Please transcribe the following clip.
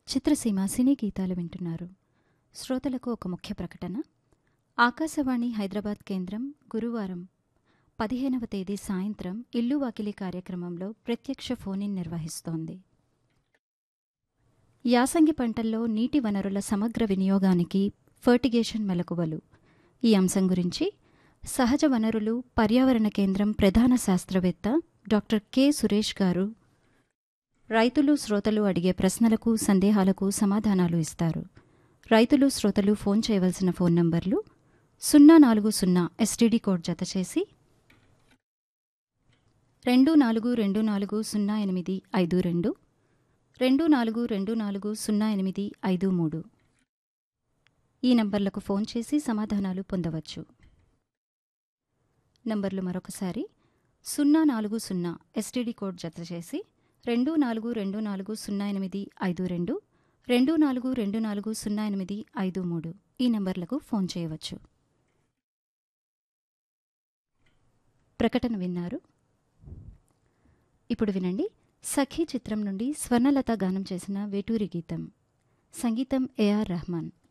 చిత్రసీమ సినీ గీతాలు వింటున్నారు శ్రోతలకు ఒక ముఖ్య ప్రకటన ఆకాశవాణి హైదరాబాద్ కేంద్రం గురువారం పదిహేనవ తేదీ సాయంత్రం ఇల్లు వాకిలి కార్యక్రమంలో ప్రత్యక్ష ఫోన్ నిర్వహిస్తోంది యాసంగి పంటల్లో నీటి వనరుల సమగ్ర వినియోగానికి ఫర్టిగేషన్ మెలకువలు ఈ అంశం గురించి సహజ వనరులు పర్యావరణ కేంద్రం ప్రధాన శాస్త్రవేత్త డాక్టర్ కె సురేష్ గారు రైతులు శ్రోతలు అడిగే ప్రశ్నలకు సందేహాలకు సమాధానాలు ఇస్తారు రైతులు శ్రోతలు ఫోన్ చేయవలసిన ఫోన్ నంబర్లు సున్నా నాలుగు సున్నా ఎస్టీడీ కోడ్ జతచేసి రెండు నాలుగు రెండు నాలుగు సున్నా ఎనిమిది ఐదు రెండు రెండు నాలుగు రెండు నాలుగు సున్నా ఎనిమిది ఐదు మూడు ఈ నంబర్లకు ఫోన్ చేసి సమాధానాలు పొందవచ్చు నంబర్లు మరొకసారి సున్నా నాలుగు సున్నా ఎస్టీడీ కోడ్ జత చేసి రెండు నాలుగు రెండు నాలుగు సున్నా ఎనిమిది ఐదు రెండు రెండు నాలుగు రెండు నాలుగు సున్నా ఎనిమిది ఐదు మూడు ఈ నంబర్లకు ఫోన్ చేయవచ్చు ప్రకటన విన్నారు ఇప్పుడు వినండి సఖీ చిత్రం నుండి స్వర్ణలత గానం చేసిన వేటూరి గీతం సంగీతం ఏఆర్ రెహమాన్